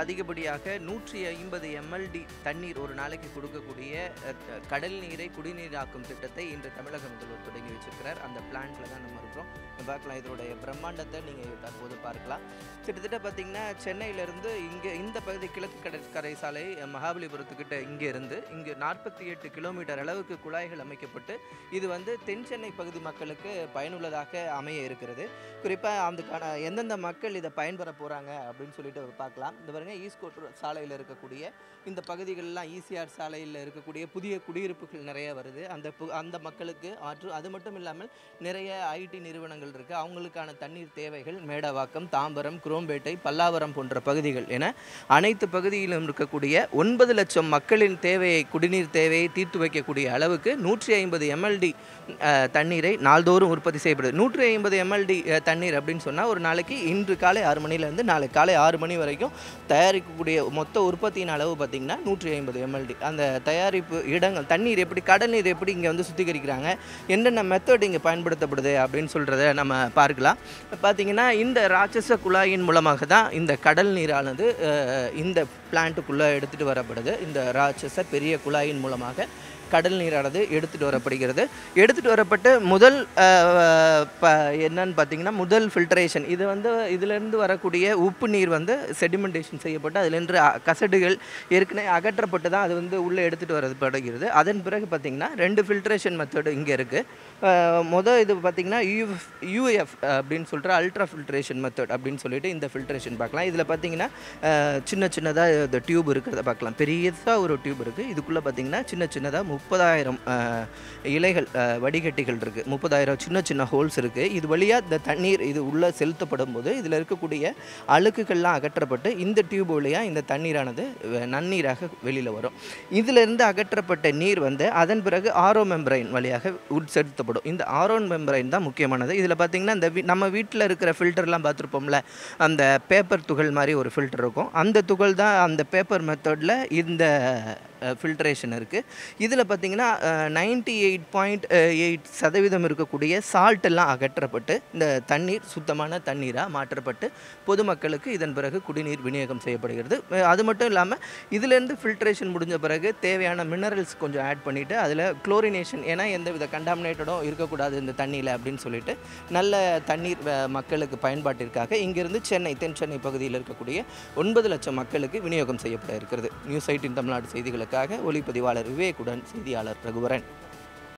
அதிகப்படியாக நூற்றி ஐம்பது எம்எல்டி தண்ணீர் ஒரு நாளைக்கு கொடுக்கக்கூடிய அஹ், த- கடல் நீரை குடிநீராக்கும் திட்டத்தை இன்று தமிழக முதல்வர் தொடங்கி வச்சிருக்கிறார் அந்த பிளான்ல தான் நம்ம இருக்கிறோம் இங்க பார்க்கலாம் இதனுடைய பிரம்மாண்டத்தை நீங்கள் தற்போது பார்க்கலாம் கிட்டத்தட்ட பார்த்தீங்கன்னா சென்னையிலேருந்து இங்கே இந்த பகுதி கிழக்கு கடற்கரை சாலை அஹ், மகாபலிபுரத்துக்கிட்ட இங்கே இருந்து இங்கே நாற்பத்தி எட்டு கிலோமீட்டர் அளவுக்கு குழாய்கள் அமைக்கப்பட்டு இது வந்து தென் சென்னை பகுதி மக்களுக்கு பயனுள்ளதாக அமைய இருக்கிறது குறிப்பாக அதுக்கான எந்தெந்த மக்கள் இதை பயன்பெற போகிறாங்க அப்படின்னு சொல்லிட்டு பார்க்கலாம் இந்த பாருங்க ஈஸ்கோட் சாலையில் இருக்கக்கூடிய இந்த பகுதிகளெலாம் ஈசிஆர் சாலையில் இருக்கக்கூடிய புதிய குடியிருப்புகள் நிறைய வருது அந்த பு அந்த மக்களுக்கு ஆற்று அது மட்டும் இல்லாமல் நிறைய ஐடி நிறுவனங்கள் இருக்குது அவங்களுக்கான தண்ணீர் தேவைகள் மேடவாக்கம் தாம்பரம் குரோம்பேட்டை பல்லாவரம் போன்ற பகுதிகள் என அனைத்து பகுதியிலும் இருக்கக்கூடிய ஒன்பது லட்சம் மக்களின் தேவையை குடிநீர் தேவையை தீர்த்து வைக்கக்கூடிய அளவுக்கு நூற்றி ஐம்பது எம்எல்டி தண்ணீரை நாள்தோறும் உற்பத்தி செய்யப்படுது நூற்றி ஐம்பது எம்எல்டி தண்ணீர் அப்படின்னு சொன்னால் ஒரு நாளைக்கு இன்று காலை ஆறு மணிலேருந்து நாளை காலை ஆறு மணி வரைக்கும் தயாரிக்கக்கூடிய மொத்த உற்பத்தியின் அளவு பார்த்திங்கன்னா நூற்றி ஐம்பது எம்எல்டி அந்த தயாரிப்பு இடங்கள் தண்ணீர் எப்படி கடல் நீர் எப்படி இங்கே வந்து சுத்திகரிக்கிறாங்க என்னென்ன மெத்தட் இங்கே பயன்படுத்தப்படுது அப்படின்னு சொல்கிறத நம்ம பார்க்கலாம் பார்த்திங்கன்னா இந்த ராட்சச குழாயின் மூலமாக தான் இந்த கடல் நீரானது அஹ், இந்த பிளான்ட்டுக்குள்ளே எடுத்துகிட்டு வரப்படுது இந்த ராட்சச பெரிய குழாயின் மூலமாக கடல் நீரானது எடுத்துகிட்டு வரப்படுகிறது எடுத்துகிட்டு வரப்பட்டு முதல் அஹ், ப என்னன்னு பார்த்தீங்கன்னா முதல் ஃபில்ட்ரேஷன் இது வந்து இதிலேருந்து வரக்கூடிய உப்பு நீர் வந்து செடிமெண்டேஷன் செய்யப்பட்டு அதிலிருந்து அ- கசடுகள் ஏற்கனவே அகற்றப்பட்டு தான் அது வந்து உள்ளே எடுத்துகிட்டு வரப்படுகிறது அதன் பிறகு பார்த்தீங்கன்னா ரெண்டு ஃபில்ட்ரேஷன் மெத்தடு இங்கே இருக்குது மொதல் இது பார்த்தீங்கன்னா யூஎஃப் யூஎஃப் அப்படின்னு சொல்கிற அல்ட்ரா ஃபில்ட்ரேஷன் மெத்தட் அப்படின்னு சொல்லிட்டு இந்த ஃபில்ட்ரேஷன் பார்க்கலாம் இதில் பார்த்தீங்கன்னா அஹ், சின்ன சின்னதாக இந்த டியூப் இருக்கிறத பார்க்கலாம் பெரியதாக ஒரு டியூப் இருக்குது இதுக்குள்ளே பார்த்தீங்கன்னா சின்ன சின்னதாக முப்பதாயிரம் இலைகள் அஹ், வடிகட்டிகள் இருக்குது முப்பதாயிரம் சின்ன சின்ன ஹோல்ஸ் இருக்குது இது வழியாக இந்த தண்ணீர் இது உள்ளே செலுத்தப்படும் போது இதில் இருக்கக்கூடிய அழுக்குகள்லாம் அகற்றப்பட்டு இந்த டியூப் வழியாக இந்த தண்ணீரானது வ- நன்னீராக வெளியில் வரும் இதிலிருந்து அகற்றப்பட்ட நீர் வந்து அதன் பிறகு ஆரோ மெம்பரைன் வழியாக உட்செலுத்தப்படும் இந்த ஆரோ மெம்பரைன் தான் முக்கியமானது இதில் பார்த்தீங்கன்னா இந்த வீ- நம்ம வீட்டில் இருக்கிற ஃபில்டர்லாம் பார்த்துருப்போம்ல அந்த பேப்பர் துகள் மாதிரி ஒரு ஃபில்டர் இருக்கும் அந்த துகள் தான் அந்த பேப்பர் மெத்தடில் இந்த ஃபில்ட்ரேஷன் இருக்குது இதில் பார்த்தீங்கன்னா நைன்டி எயிட் பாயிண்ட் எயிட் சதவீதம் இருக்கக்கூடிய சால்ட் எல்லாம் அகற்றப்பட்டு இந்த தண்ணீர் சுத்தமான தண்ணீராக மாற்றப்பட்டு பொதுமக்களுக்கு இதன் பிறகு குடிநீர் விநியோகம் செய்யப்படுகிறது அஹ் அது மட்டும் இல்லாமல் இதிலேருந்து ஃபில்ட்ரேஷன் முடிஞ்ச பிறகு தேவையான மினரல்ஸ் கொஞ்சம் ஆட் பண்ணிவிட்டு அதில் குளோரினேஷன் ஏன்னா எந்த வித கண்டாமினேட்டடும் இருக்கக்கூடாது இந்த தண்ணியில் அப்படின்னு சொல்லிட்டு நல்ல தண்ணீர் அஹ், மக்களுக்கு பயன்பாட்டிற்காக இங்கிருந்து சென்னை தென் சென்னை பகுதியில் இருக்கக்கூடிய ஒன்பது லட்சம் மக்களுக்கு விநியோகம் செய்யப்பட இருக்கிறது நியூஸ் எயிட்டின் தமிழ்நாடு செய்திகளுக்காக ஒளிப்பதிவாளர் விவேக்குடன் செய்தியாளர் ரகுவரன்